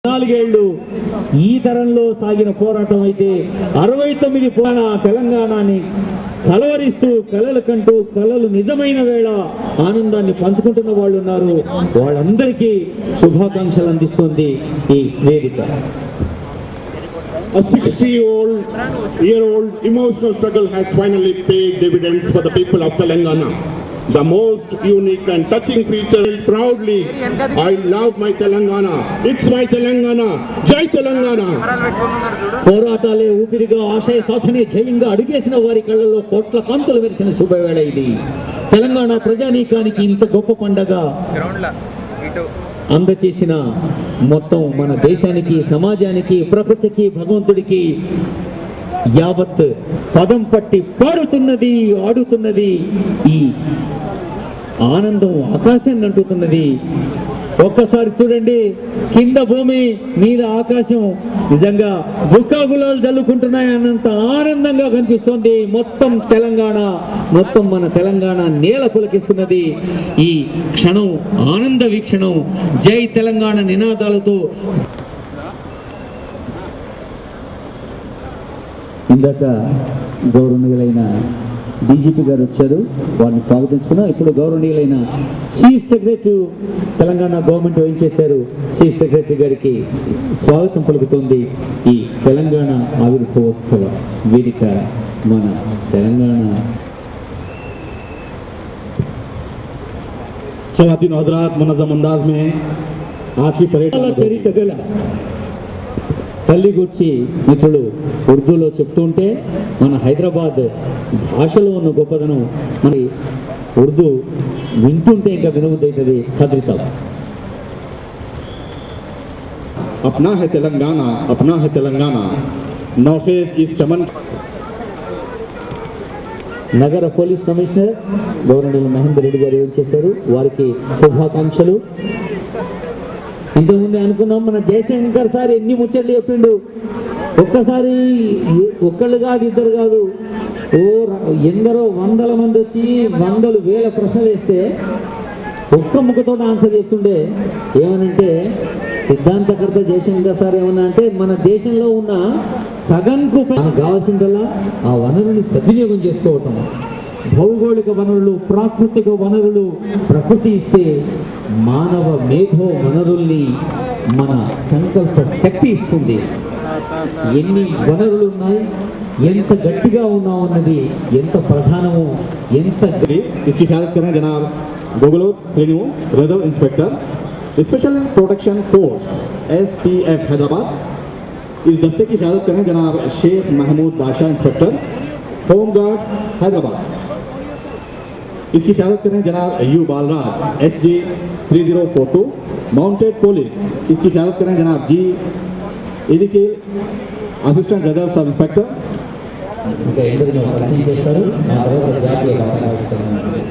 నాలుగేళ్లు ఈ తరంలో సాగిన పోరాటం అయితే అరవై తొమ్మిది పోరాణ తెలంగాణని కలవరిస్తూ కలలు కంటూ కలలు నిజమైన వేళ ఆనందాన్ని పంచుకుంటున్న వాళ్ళు ఉన్నారు వాళ్ళందరికీ శుభాకాంక్షలు అందిస్తుంది ఈ వేదిక A 60 old year old emotional struggle has finally paid dividends for the people of Telangana. The most unique and touching feature proudly. I love my Telangana. It's my Telangana. Jai Telangana. పోరాటాలే ఊపిరిగా ఆశయ సాధనే జయంగా అడుగేసిన వారి కళ్ళల్లో కోట్ల కాంతులు వెరిసిన శుభవేళ ఇది తెలంగాణ ప్రజానీకానికి ఇంత గొప్ప పండగ అందచేసిన మొత్తం మన దేశానికి సమాజానికి ప్రకృతికి భగవంతుడికి యావత్ పదం పట్టి పాడుతున్నది ఆడుతున్నది ఈ ఆనందం ఆకాశాన్ని అంటుతున్నది ఒక్కసారి చూడండి కింద భూమి మీద ఆకాశం నిజంగా బుక్కాగులాలు జల్లుకుంటున్నాయి అన్నంత ఆనందంగా కనిపిస్తోంది మొత్తం తెలంగాణ మొత్తం మన తెలంగాణ నేల పులకిస్తున్నది ఈ క్షణం ఆనంద వీక్షణం జై తెలంగాణ నినాదాలతో ఇందాక గౌరవనీయులైన డీజీపీ గారు వచ్చారు వారిని స్వాగతించుకున్నాం ఇప్పుడు గౌరవనీయులైన చీఫ్ సెక్రటరీ తెలంగాణ గవర్నమెంట్ ఏం చేశారు చీఫ్ సెక్రటరీ గారికి స్వాగతం పలుకుతోంది ఈ తెలంగాణ ఆవిర్భావోత్సవ వేదిక మన తెలంగాణ शवातीन हजरात मुनजम अंदाज में आज की परेड చాలా చరిత్ర గల తల్లి గురించి మిత్రులు ఉర్దూలో చెప్తుంటే మన హైదరాబాద్ భాషలో ఉన్న గొప్పదనం మరి ఉర్దూ వింటుంటే ఇంకా వినబుద్ధి అవుతుంది ఖద్రి సాబ్ अपना है तेलंगाना अपना है तेलंगाना नौखेज इस चमन నగర police commissioner governor Mahender Reddy గారు ఏం చేశారు వారికి శుభాకాంక్షలు ఇంతకుముందే అనుకున్నాం మన జయశంకర్ సార్ ఎన్ని ముచ్చట్లు చెప్పిండు ఒక్కసారి ఒక్కళ్ళు కాదు ఇద్దరు కాదు ఓ ర- ఎందరో వందల మంది వచ్చి వందలు వేల ప్రశ్నలు వేస్తే ఒక్క ముఖతో ఆన్సర్ చెప్తుండే ఏమనంటే సిద్ధాంతకర్త జయశంకర్ సార్ ఏమన్నా అంటే మన దేశంలో ఉన్న సగంకు పై- మనకు కావాల్సిందల్లా ఆ వనరుని సద్వినియోగం చేసుకోవటం భౌగోళిక వనరులు ప్రాకృతిక వనరులు ప్రకృతి ఇస్తే మానవ మేధో వనరుల్ని మన సంకల్ప శక్తి ఇస్తుంది ఎన్ని వనరులు ఉన్నాయి ఎంత గట్టిగా ఉన్నాం అన్నది ఎంత ప్రధానమో ఎంత इसकी ख्यादत करें जनाब गोगलोत रेन्यू reserve inspector special protection force S P F Hyderabad इस दस्ते की ख्यादत करें जनाब शेख महमूद बादशाह इंस्पेक्टर होम गार्ड हैदराबाद इसकी ख्यादत करें जनाब U Balraj H G three zero four two mounted police इसकी ख्यादत करें जनाब जी इदिकिल असिस्टेंट रिजर्व सब इंस्पेक्टर ఇంకా ఎందరినో పరిచయం చేస్తారు ఆ తర్వాత జాతీయ పతాక ఆవిష్కరణ ఉంటుంది.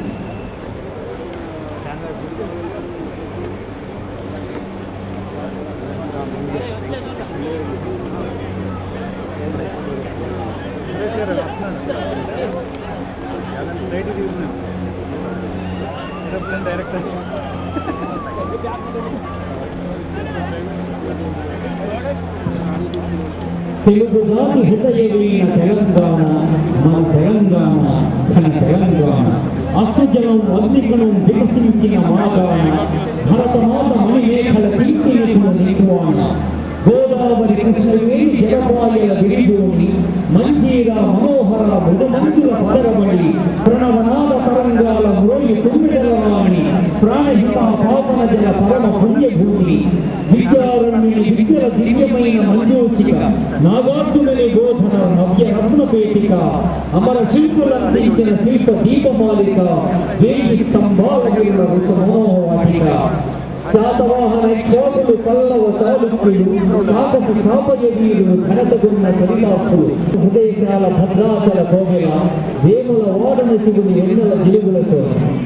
తెలుగు జాతి హృదయమైన తెలంగాణ మన తెలంగాణ మన తెలంగాణ అక్షజలం అగ్నిగుణం వికసించిన మాగాణ భరతమాత మణిమేఖల తీర్థినికుల నికువాణ గోదావరి కృష్ణవేణి జలపాయల విరిగోని మంజీర మనోహర మృదుమంజుల పదరమణి ప్రణవనాద తరంగాల మ్రోయి తుమ్మిదలవాణి ప్రాణహిత పావన జల పరమ పుణ్యభూమి విద్యారణ్యుని విద్యల దివ్యమైన మంజోషిక నాగార్జునుని బోధన నవ్య రత్నపేటిక అమర శిల్పులందించిన శిల్ప దీపమాలిక వేయి స్తంభాల గిరుల ఋషమోహవాటిక శాతవాహన చోటులు పల్లవ చాళుక్యులు కాకపు కాపయ వీరులు ఘనతగున్న చరితాపులు హృదయశాల భద్రాచల కోవెల వేముల వాడన శివుని ఎన్నెల జిలుగులతో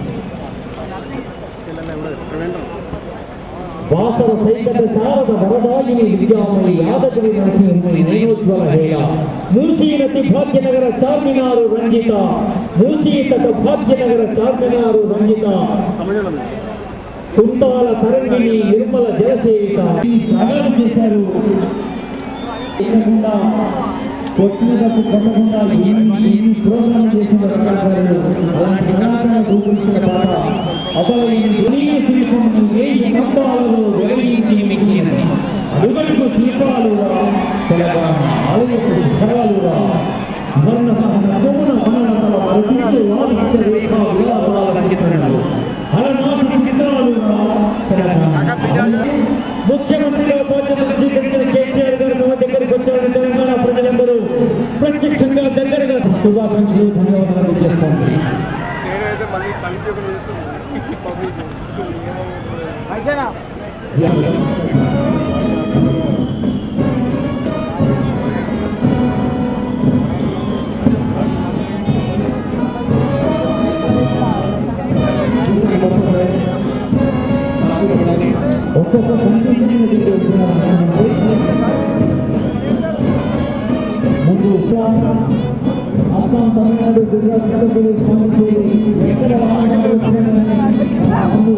వాసవ సైకత శారద వరదాయిని విద్యామణి యాదగిరి నరసింహుని నయనోజ్వల హేళ మూసీనతి భాగ్యనగర చార్మినారు రంజిత మూసీతట భాగ్యనగర చార్మినారు రంజిత కుంటాల తరంగిణి నిర్మల జలసేవిత ఈ సగలు చేశారు ఎక్కకుండా కొట్టినకు కొట్టకుండా ఎన్ని ఎన్ని ప్రోగ్రాం చేసిన కళాకారులు అలాంటి కళాకారులు గురించిన పాట అబలైన ధ్వనీయ శిల్పమును వేయి కంపాలలో వెలిగించి మించినది అడుగడుగు శిల్పాలు తెలంగాణ ఆలయపు శిఖరాలు వర్ణ నవమున మననతల మరిపించు వాదించ రేఖ విలాసాల చిత్రణలు అలనాటి చిత్రాలు తెలంగాణ ముఖ్యమంత్రిగా బాధ్యతలు స్వీకరించిన కేసీఆర్ గారు మన దగ్గరికి వచ్చారని తెలంగాణ ప్రజలందరూ ప్రత్యక్షంగా దగ్గరగా శుభాకాంక్షలు ధన్యవాదాలు చేస్తాను నేనైతే మళ్ళీ కలిసి ఒకటి చేస్తున్నాను పబ్లిక్ ఒక్కొక్క కంపెనీ దగ్గరికి వచ్చినారంటే ముందు ఉస్మాన్, అస్సాం తమిళనాడు గుజరాత్ ఆంధ్రప్రదేశ్ పాండిచేరి ఎక్కడ వాహనాలు వచ్చినా ముందు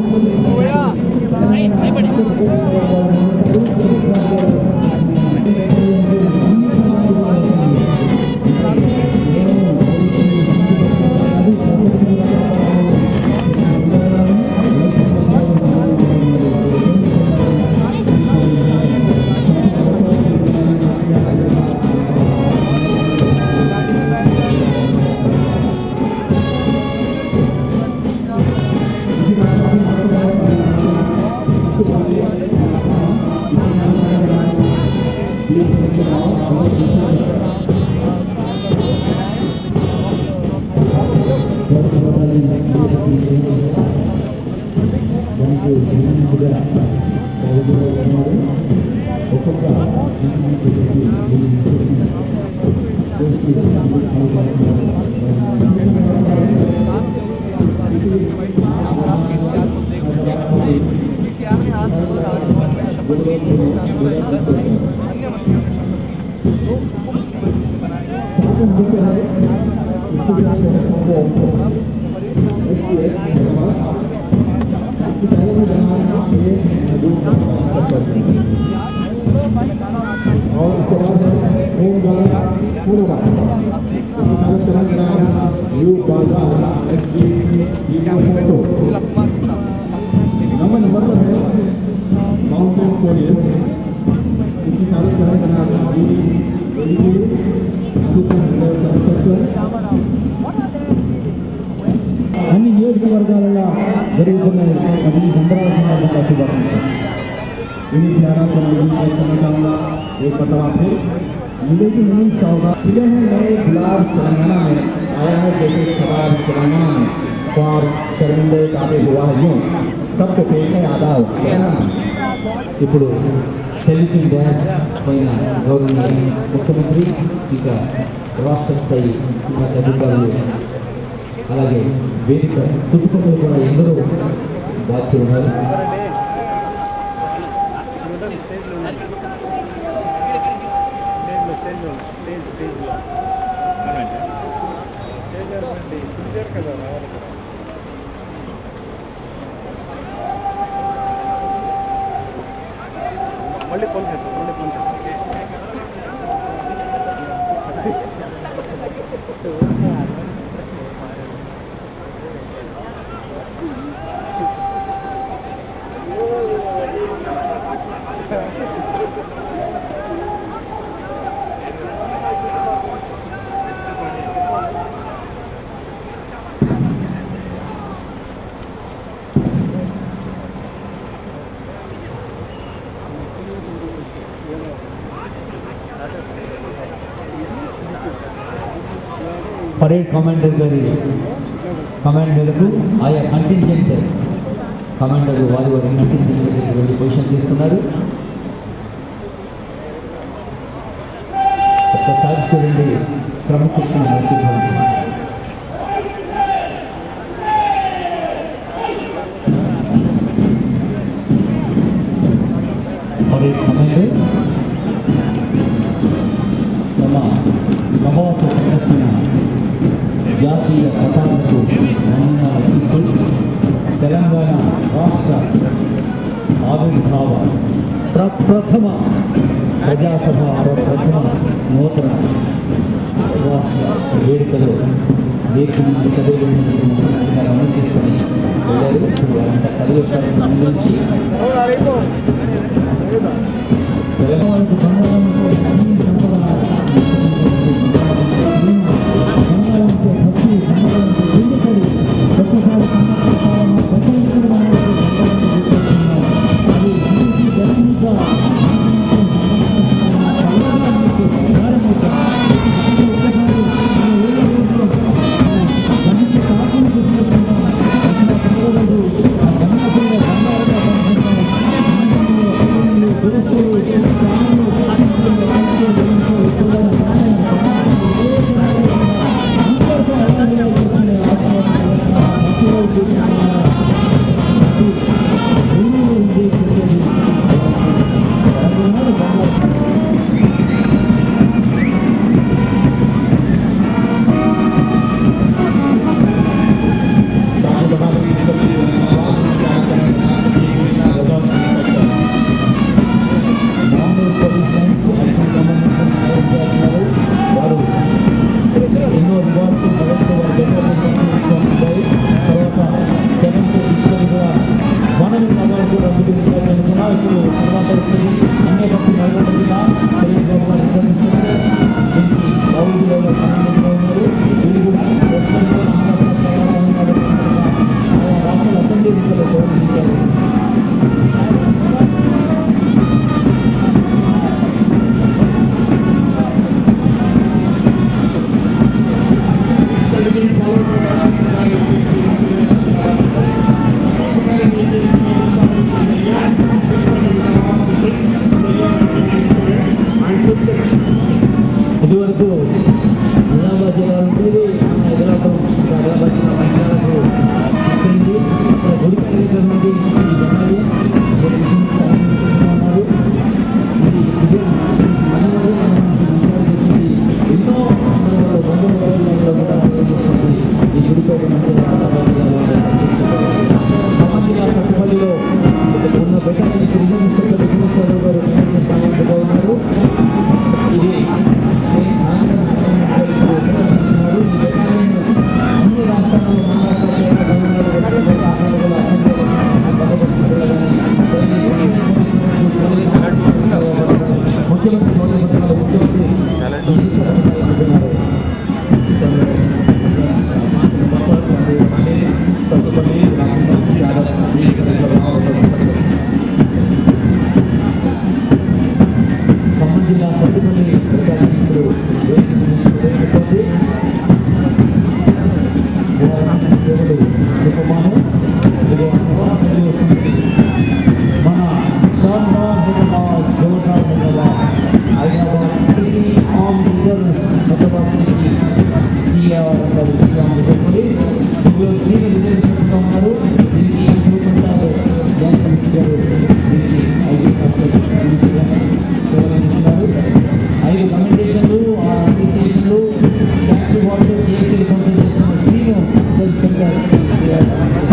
नंबर नंबर पर है माउंटेन कोरियर इसकी सारी तरह का नाम डी एडीपी असिस्टेंट कंस्ट्रक्टर అన్ని నియోజకవర్గాలలో జరుగుతున్నాయి అది ఈ సంబరాల సందర్భంగా శుభాకాంక్షలు इन्हीं प्यारा चंद्रवीर को करना चाहूँगा एक बतवा फिर मिले की नहीं चाहूँगा मिले हैं नए गुलाब तेलंगाना में आया है जैसे शराब तेलंगाना में और शर्मिंदे काबे हुआ है यूँ सबको पेश है आदाब तेलंगाना ఇప్పుడు సెల్ఫింగ్ డ్యాన్స్ పైన గౌరవనీయ ముఖ్యమంత్రి ఇక రాష్ట్ర స్థాయి ఉన్నత అధికారులు అలాగే వేదిక చుట్టుపక్కల కూడా ఎందరో బాధ్యులు ఉన్నారు మళ్ళీ ఫోన్ చేస్తాను మళ్ళీ ఫోన్ చేస్తాను పరేడ్ కమాండర్ గారి కమాండ్ మేరకు ఆయా కంటింజెంట్ కమాండర్ వారి వారి కంటింజెంట్ దగ్గరికి వెళ్ళి పొజిషన్ తీసుకున్నారు ఒక్కసారి చూడండి క్రమశిక్షణ నేర్చుకోవాలి పరేడ్ కమాండర్ తమ ప్రభావిత ప్రదర్శన జాతీయ పతాకకు నమూనాలు తీస్తూ తెలంగాణ రాష్ట్ర ఆవిర్భావ ప్రప్రథమ ప్రజాసభ ప్రప్రథమ నూతన రాష్ట్ర వేడుకలో వేదిక నుంచి చదువులు అనుమతిస్తుని వెళ్ళారు ఇప్పుడు వారంతా చదివేస్తారు నుంచి తెలంగాణకు సంబంధించిన అన్ని సంప్రదాయాలు సంఘాలంటే భక్తి సంఘాలంటే గుండెపడి ఒక్కసారి సంఘాలను ప్రపంచంలో అది మనిషి ధర్మిక వారు ఎన్నో రివార్డ్స్ మొదటి వారి దగ్గర తర్వాత సెవెంత్ తీసుకొని కూడా వనరు అవార్డు కూడా అందుకుంటున్నారు ఇప్పుడు తర్వాత వస్తుంది అన్ని భక్తి నల్గొండ జిల్లా దీనికి బాబులో పన్నెండు ఉన్నారు వీళ్ళు కూడా ప్రస్తుతంలో మహారాష్ట్ర ఆయా రాష్ట్రాల అసెంబ్లీ ఎన్నికల్లో గౌరవించారు ఇదివరకు నిజామాబాద్ జిల్లా ఉండేది మన హైదరాబాద్ హైదరాబాద్ జిల్లా మంచిర్యాలకు వచ్చింది ఇక్కడ గుడి దగ్గర నుండి ఈ జనాలు ఇక్కడ ఉన్నారు ఇది విజయం మనవరు వచ్చింది ఎన్నో సందర్భాల్లో బంధువుల రోజులలో కూడా నిర్వహిస్తుంది. ఈ గుడిపేట మంచిర్యాల హైదరాబాద్ జిల్లాలో ఖమ్మం జిల్లా సత్తుపల్లిలో ఉన్న బెటాలియన్ గిరిజన ఇన్స్పెక్టర్ విఘ్నేశ్వరరావు గారు నిర్వహించబోతున్నారు. ఉన్నారు ఇది అన్ని రాష్ట్రాల్లో మహారాష్ట్ర కేరళ తమిళనాడు వెస్ట్ బెంగాల్ ఆంధ్రప్రదేశ్ ముఖ్యమంత్రి సోదరుల ముఖ్యమంత్రి అంటున్నారు ఖమ్మం జిల్లా సత్తుపల్లి ఇప్పుడు వేడుకోండి దేవుడు ఉపమానం ఇది నవరాత్రి వస్తుంది మన Shanbag Hyderabad Jordan Hyderabad Hyderabad city on రిజర్ హైదరాబాద్ సిటీ సిఆర్ అంటారు శ్రీరామ్ రిజర్వ్ పోలీస్ ఇందులో శ్రీని రిజర్వ్ చెప్తా ఉన్నారు దీనికి ఏం చూపించారు బ్యాంక్ కమిటీ గారు దీనికి ఐదు పర్సెంట్ సేవలందిస్తున్నారు ఐదు కమ్యూనికేషన్లు అడ్మినిస్ట్రేషన్లు ట్యాక్స్ వాటర్ జిఎస్టీ సొంతం చేస్తున్న Srinu self centre CR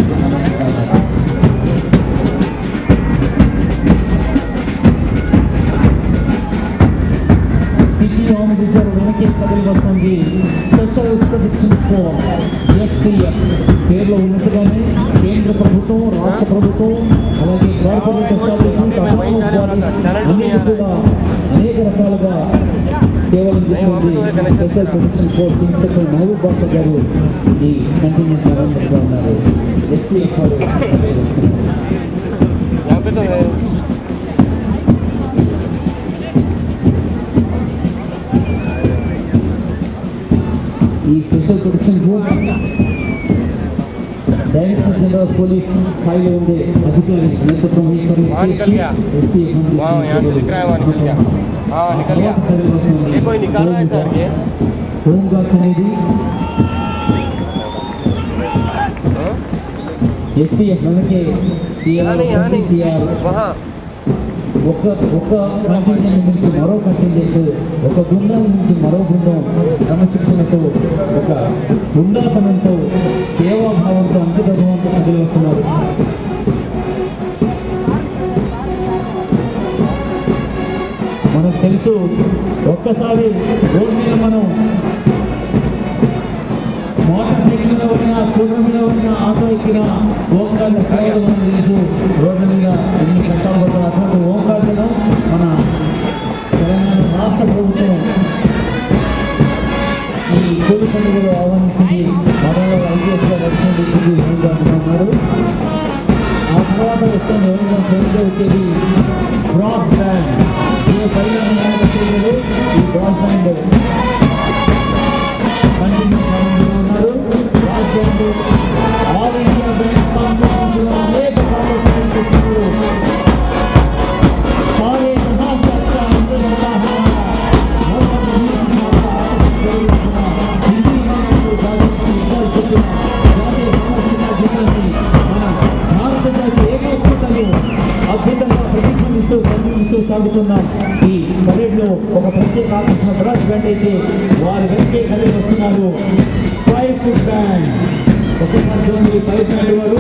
city home reserve వెనక్కి కదిలి వస్తుంది స్పెషల్ ప్రొటెక్షన్ ఫోర్స్ ఎస్పీఎఫ్ పేరులో ఉన్నట్టుగానే కేంద్ర ప్రభుత్వం రాష్ట్ర ప్రభుత్వం అలాగే కార్పొరేట్ ఎస్టాబ్లిష్మెంట్ autonomous bodies అన్నిటి కూడా అనేక రకాలుగా సేవలు అందిస్తుంది special protection force inspector Mahaboob Basha గారు ఈ కంటిన్యూస్ గా ఉన్నారు ఎస్పీఎఫ్ వారు यहाँ पे तो है ఈ special protection force director general police స్థాయిలో ఉండే అధికారి నేతృత్వం వహిస్తారు वहाँ निकल गया वहाँ यहाँ से दिख रहा है वहाँ निकल गया हाँ निकल गया ये कोई निकाल रहा है सर ये హోమ్ గార్డ్స్ అనేది हाँ? ఎస్పీఎఫ్ మనకి यहाँ नहीं यहाँ नहीं సిఆర్ वहाँ ఒక ఒక కంటింజెంట్ నుంచి మరో కంటింజెంట్ ఒక బృందం నుంచి మరో బృందం క్రమశిక్షణతో ఒక బృందాతనంతో సేవాభావంతో అంకుతత్వంతో కదిలి వస్తున్నారు మనకు తెలుసు ఒక్కసారి రోడ్ మీద మనం మోటార్ సైకిల్ మీద పడినా స్కూటర్ మీద పడినా ఆటో ఎక్కిన ఓంకార సేవలు మనం తెలుసు రోడ్ల మీద ఎన్ని కష్టాలు పడతారు అటువంటి ఓంకారం మన తెలంగాణ రాష్ట్ర ప్రభుత్వం ఈ కోడి పండుగలు ఆహ్వానించింది మరో ఐదేళ్ళ వచ్చింది ఇది ఉన్నారు ఆ తర్వాత వస్తుంది ఎవరైనా ఫ్రెండ్గా వచ్చేది బ్రాస్ బ్యాండ్ ఏ పరిణామం వచ్చేది ఈ బ్రాస్ బ్యాండ్ కంటిన్యూ ఉన్నారు brass band all India band కాంపిటీషన్లో అనేక కాంపిటీషన్ చేస్తున్నారు सारे जहां से अच्छा हिंदी होता है मोहम्मद नबी की माता हिंदी में तो जाने की इज्जत देते जाने समझना जीवन మన భారతదేశ ఏకత్వతను అద్భుతంగా ప్రతిబింబిస్తూ కనిపిస్తూ సాగుతున్నాం ఈ పరేడ్లో ఒక ప్రత్యేక ఆకర్షణ బ్రాస్ బ్యాండ్ అయితే వారి వెనకే కలిగి వస్తున్నారు ఫైవ్ ఫుట్ బ్యాండ్ ఒకసారి చూడండి ఫైవ్ బ్యాండ్ వారు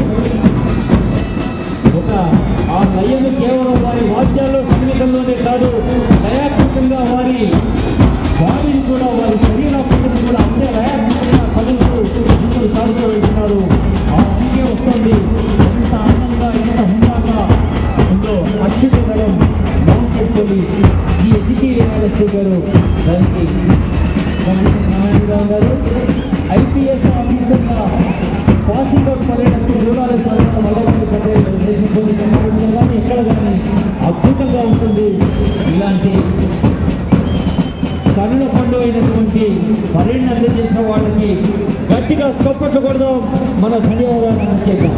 ఒక ఆ లయను కేవలం వారి వాద్యాల్లో సంగీతంలోనే కాదు లయాత్మకంగా వారి బాడీని కూడా వారి శరీర పద్ధతిని కూడా అంతే లయాత్మకంగా కదులుతూ ముందుకు సాగుతూ వెళ్తున్నారు ఆ అంకే వస్తుంది ఎంత అందంగా ఎంత హుందాగా ఉందో అచ్యుత దళం మౌంటెడ్ పోలీస్ ఈ ఎదికి రాజశ్రీ గారు దానికి గమనించిన నారాయణరావు గారు ఐపీఎస్ ఆఫీసర్గా పాసింగ్ అవుట్ పర్యటనకు దూరాలు సాగడం మొదలైన పటేల్ దేశం పోలీస్ సమావేశంలో కానీ ఎక్కడ కానీ అద్భుతంగా ఉంటుంది ఇలాంటి కరుణ పండు అయినటువంటి పర్యటన అందజేసిన వాళ్ళకి గట్టిగా చప్పట్లు కొడదాం మన ధన్యవాదాలు చేద్దాం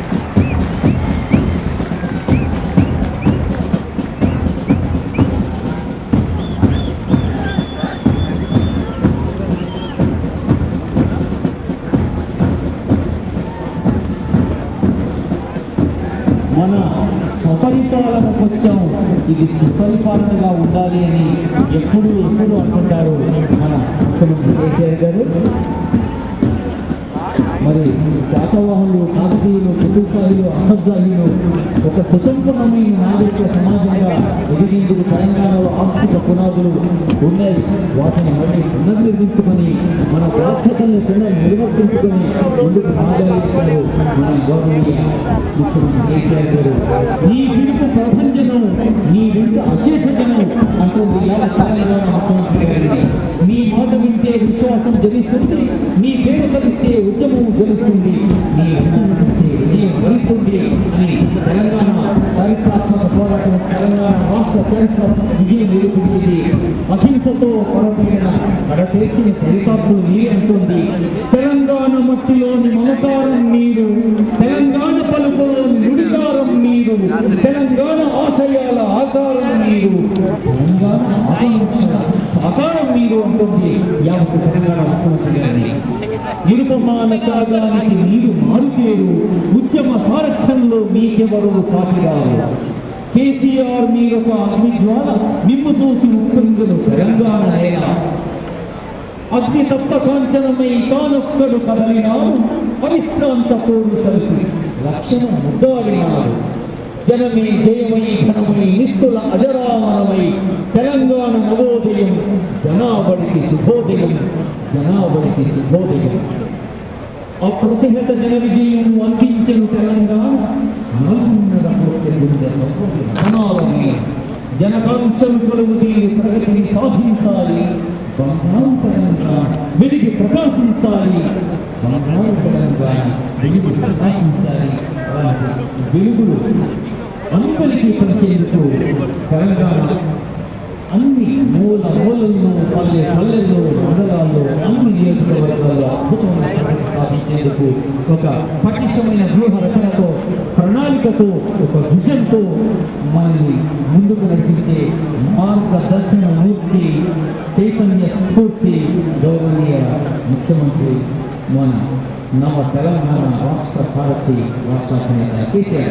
మన స్వపరిపాలనకు వచ్చాం ఇది సుపరిపాలనగా ఉండాలి అని ఎప్పుడు ఎప్పుడు అంటుంటారు మన ముఖ్యమంత్రి కేసీఆర్ గారు మరి శాతవాహనులు కాకతీయులు కుటుంబాలు అసబ్జాహీలు ఒక సుసంపన్నమైన నాగరిక సమాజంగా ఎదిగేందుకు తెలంగాణలో ఆర్థిక పునాదులు ఉన్నాయి వాటిని మళ్ళీ పునర్నిర్మించుకొని మన బాధ్యతల్ని పునర్నిర్వర్తించుకొని ముందుకు సాగాలి మన గౌరవనీయ ముఖ్యమంత్రి కేసీఆర్ గారు నీ పిలుపు ప్రపంచనం నీ వెంట అశేషజనం అంటుంది యావత్ తెలంగాణ ముఖ్యమంత్రి గారిని నీ మాట వింటే విశ్వాసం జనిస్తుంది నీ పేరు కలిస్తే ఉద్యమం గెలుస్తుంది నీ అన్నం కలిస్తే విజయం గెలుస్తుంది అని తెలంగాణ చరిత్రాత్మక పోరాటం తెలంగాణ రాష్ట్ర చరిత్రాత్మక విజయం నిరూపించింది అహింసతో పొరపడిన కడతేర్చిన చరితార్థులు నీరే అంటుంది తెలంగాణ మట్టిలోని మమకారం నీరు తెలంగాణ పలుకులోని నుడికారం నీరు తెలంగాణ ఆశయాల ఆకారం నీరు తెలంగాణ ఆకాంక్షల సాకారం మీరు అంటుంది యావత్ తెలంగాణ ముఖ్యమంత్రి గారిని నిరుపమాన త్యాగానికి నీరు మారుతేరు ఉద్యమ సారథ్యంలో మీకెవరు సాటిరారు కేసీఆర్ మీరొక అగ్నిజ్వాల నిమ్ము చూసి ఉప్పొంగులు తెలంగాణ నేల అగ్ని తప్త కాంచనమై తానొక్కడు కదలినాడు అవిశ్రాంత పోరు తలుపు లక్షణ ముద్దాడినాడు జనమే జయమై ఘనమై నిష్ఠుల అజరామరమై తెలంగాణ నవోదయం జనాబడికి శుభోదయం జనాబడికి శుభోదయం అప్రతిహత జన విజయం అందించిన తెలంగాణ నాలుగున్నర కోట్ల గుండె సనాలని జనకాంక్షలు కొలువు తీరి ప్రగతిని సాధించాలి బంగారు తెలంగాణ వెలిగి ప్రకాశించాలి బంగారు తెలంగాణ వెలిగి ప్రకాశించాలి అలాంటి వెలుగులు అందరికీ పంచేందుకు తెలంగాణ అన్ని మూల మూలల్లో పల్లె పల్లెల్లో మండలాల్లో అన్ని నియోజకవర్గాల్లో అద్భుతమైన ప్రగతి సాధించేందుకు ఒక పటిష్టమైన వ్యూహ రచనతో ప్రణాళికతో ఒక విజన్తో మనల్ని ముందుకు నడిపించే మార్గదర్శన మూర్తి చైతన్య స్ఫూర్తి గౌరవనీయ ముఖ్యమంత్రి మన నవ తెలంగాణ రాష్ట్ర భారతి రాష్ట్ర అధినేత కేసీఆర్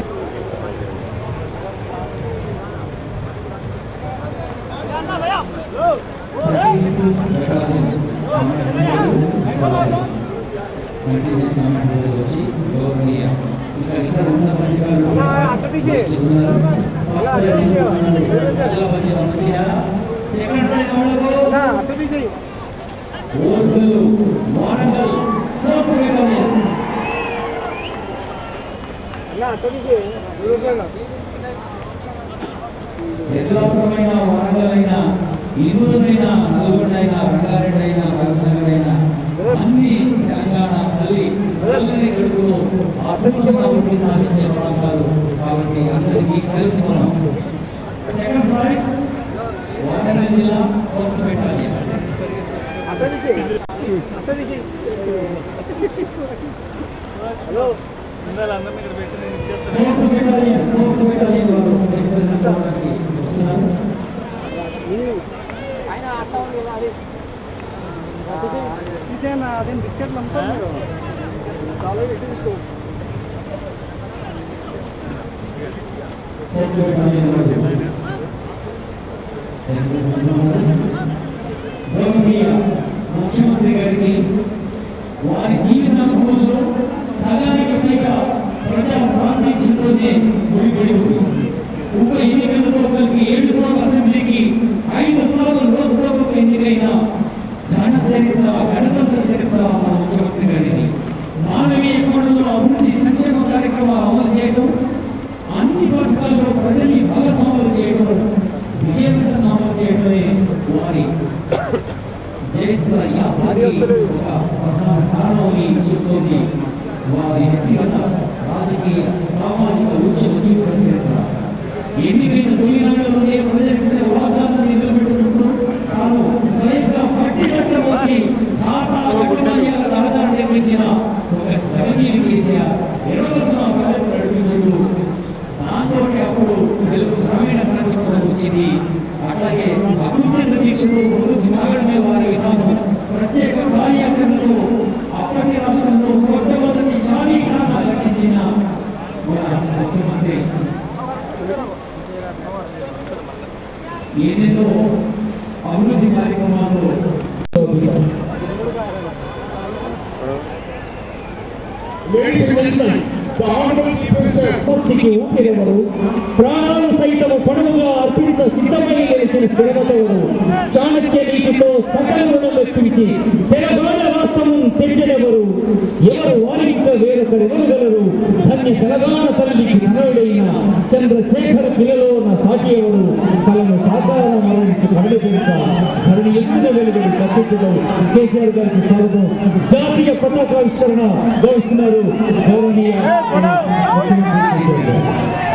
వచ్చి గౌరవనీయ ఇంకా ఇతర ఉన్నత అధికారులు ఉన్నారు. ఎదురమైన వరంగలైనా ఇరువురైనా నల్గొండైనా రంగారెడ్డైనా రాజనగరైనా అన్ని తెలంగాణ తల్లి తల్లిని కడుపులో అద్భుతంగా ఉండి సాధించే ప్రాంతాలు కాబట్టి అందరికీ కలిసి మనం సెకండ్ ప్రైజ్ వరంగల్ జిల్లా కోర్టుపేట గౌరవనీయ ముఖ్యమంత్రి గారికి వారి జీవితానుభవంలో సగానికి పైగా ప్రజా ప్రాంతించడంతోనే ముడిపడి ఉంది ఉప ఎన్నికలతో కలిపి ఏడు సార్లు అసెంబ్లీకి ఐదు సార్లు లోక్సభకు ఎన్నికైన ఘన చరిత్ర గణతంత్ర చరిత్ర మన ముఖ్యమంత్రి గారిని మానవీయ కోణంలో అభివృద్ధి సంక్షేమ కార్యక్రమాలు అమలు చేయడం అన్ని పథకాల్లో ప్రజల్ని భాగస్వాములు చేయడం విజయవంతంగా అమలు చేయడమే వారి చరిత్ర యాత్రకి ఒక ప్రధాన కారణమని చెబుతోంది వారి వ్యక్తిగత రాజకీయ సామాజిక ఉద్యమ జీవిత చరిత్ర ఎన్నికైన తొలినాడులోనే ప్రజలకు వాగ్దానాన్ని నిలబెట్టుకుంటూ తాను స్వయంగా పట్టి కట్టబోతి టాటా విమానయాన రహదారి నిర్మించిన ఒక శ్రమజీవి కేసీఆర్ నిర్వచన ప్రజలు నడిపించుకుంటూ దాంతో అప్పుడు తెలుగు గ్రామీణ ప్రాంతం కూడా వచ్చింది అట్లాగే అభివృద్ధి దీక్షతో ముందుకు సాగడమే వారి విధానం ప్రత్యేక కార్యాచరణతో అప్పటి రాష్ట్రంలో మొట్టమొదటి షాదీ ఖానా కట్టించిన మన ముఖ్యమంత్రి ఎన్నెన్నో అభివృద్ధి కార్యక్రమాల్లో Ladies and gentlemen, the Honorable Chief Minister పూర్తికి ఊపిరెవరు ప్రాణాలు సైతము పడవుగా అర్పించ సిద్ధమై నిలిచిన స్థిరమతెవరు చాణక్య నీతితో సకల రుణం ఎప్పించి తెలంగాణ రాష్ట్రము తెచ్చినెవరు ఎవరు వారిక వేరొకరెవరు గలరు ధన్య తెలంగాణ తల్లికి ధనుడైన చంద్రశేఖర పిల్లలో నా సాటి ఎవరు కలను సాకారం మరణించి కళ్ళు పెంచ ధరణి ఎత్తున వెలుగుడు కట్టుకులు కేసీఆర్ గారికి స్వాగతం జాతీయ పతాకావిష్కరణ గౌరవిస్తున్నారు గౌరవనీయ ముఖ్యమంత్రి కేసీఆర్ గారు.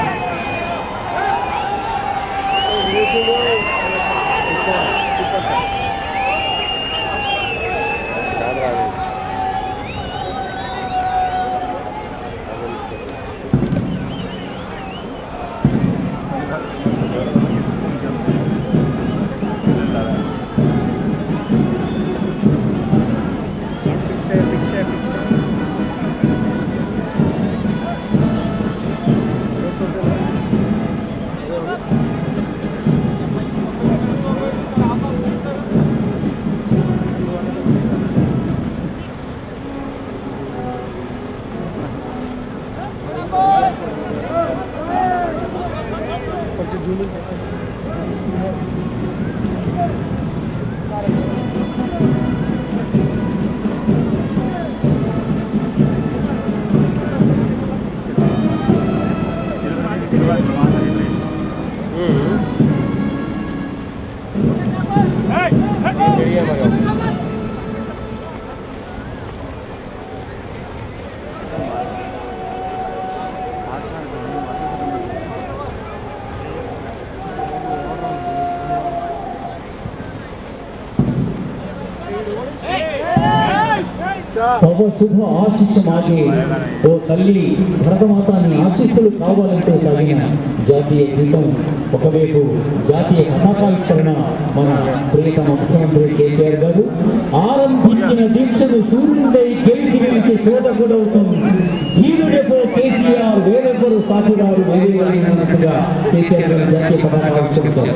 తవ శుభ ఆశిష మాగే ఓ తల్లి భరతమాతాని ఆశీస్సులు కావాలంటూ సాగిన జాతీయ గీతం ఒకవైపు జాతీయ పతాకావిష్కరణ మన ప్రియతమ ముఖ్యమంత్రి కేసీఆర్ గారు ఆరంభించిన దీక్షను సూర్యుడై గెలిచి గెలిచి శోధకుడవుతుంది ఈరుడెపో కేసీఆర్ వేరెవ్వరు సాటివారు వేరే అన్నట్టుగా కేసీఆర్ గారు జాతీయ పతాకావిష్కరించారు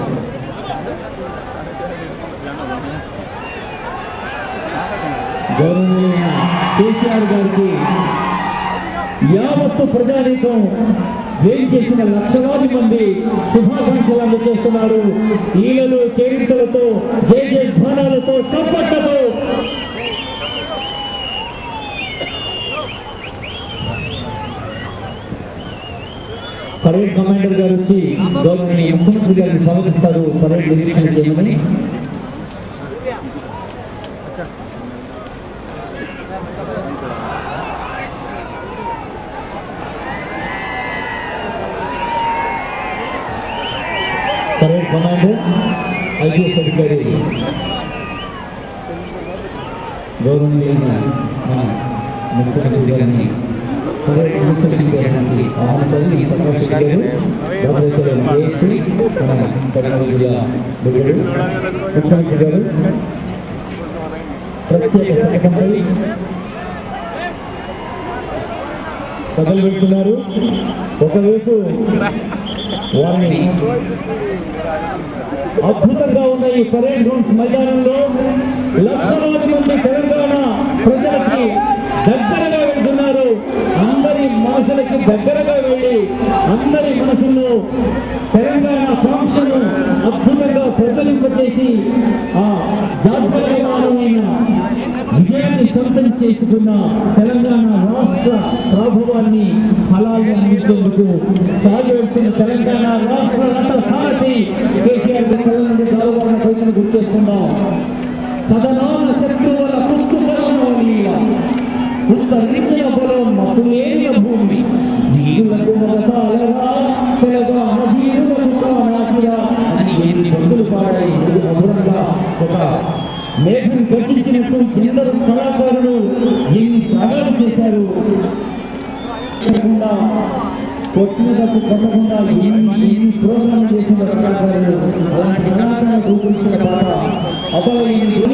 గౌరవనీయ కేసీఆర్ గారికి యావత్తు ప్రజానీకం వేయి చేసిన లక్షలాది మంది శుభాకాంక్షలు అందజేస్తున్నారు ఈలలు కేరింతలతో జయ జయ ధ్వానాలతో తప్పట్టతో పరేడ్ కమాండర్ గారు వచ్చి గౌరవనీయ ముఖ్యమంత్రి గారిని స్వాగతిస్తారు పరేడ్ నిరీక్షణ చేయమని పరేడ్ కమాండర్ ఐపీఎస్ అధికారి గౌరవనీయులైన మన ముఖ్యమంత్రి గారిని పరేడ్ ఇన్స్ట్రక్షన్ చేయడానికి ఆహ్వానించాలని ఈ ప్రకాష్ రెడ్డి గారు భద్రాచలం ఏఎస్పీ మన కర్నూలు జిల్లా బిడ్డలు ముఖ్యమంత్రి గారు ప్రత్యేక శాఖపై కథలు పెడుతున్నారు ఒకవైపు వారిని అద్భుతంగా ఉన్న ఈ పరేడ్ గ్రౌండ్స్ మైదానంలో లక్షలాది మంది తెలంగాణ ప్రజలకి దగ్గరగా వెళ్తున్నారు అందరి మనసులకి దగ్గరగా వెళ్ళి అందరి మనసుల్లో తెలంగాణ కాంక్షను అద్భుతంగా ప్రజలింపజేసి ఆ జాతీయమానమైన విజయాన్ని సొంతం చేసుకున్న తెలంగాణ రాష్ట్ర ప్రాభవాన్ని ఫలాన్ని అందించేందుకు సాగి వెళ్తున్న తెలంగాణ రాష్ట్ర నట సారథి కేసీఆర్ గారి కళ్ళ నుండి జాలవారిన కవితను గుర్తు చేసుకుందాం కథనాన శత్రువుల పుట్టుకలనోలీల ఉత్తరించిన పొలం మతులేని భూమి నీరులకు మొదసాలరా తెలంగాణ వీరులకు కానాచిరా అని ఎన్ని బంధులు పాడాయి ఇది మధురంగా ఒక మేఘం గర్జించినట్టు ఎందరో కళాకారులు ఎన్ని త్యాగాలు చేశారు చేయకుండా కొట్టినకు కొట్టకుండా ఎన్ని ఎన్ని ప్రోగ్రాం చేసిన కళాకారులు అలాంటి కళాకారులు గురించిన పాట అబ్బాయి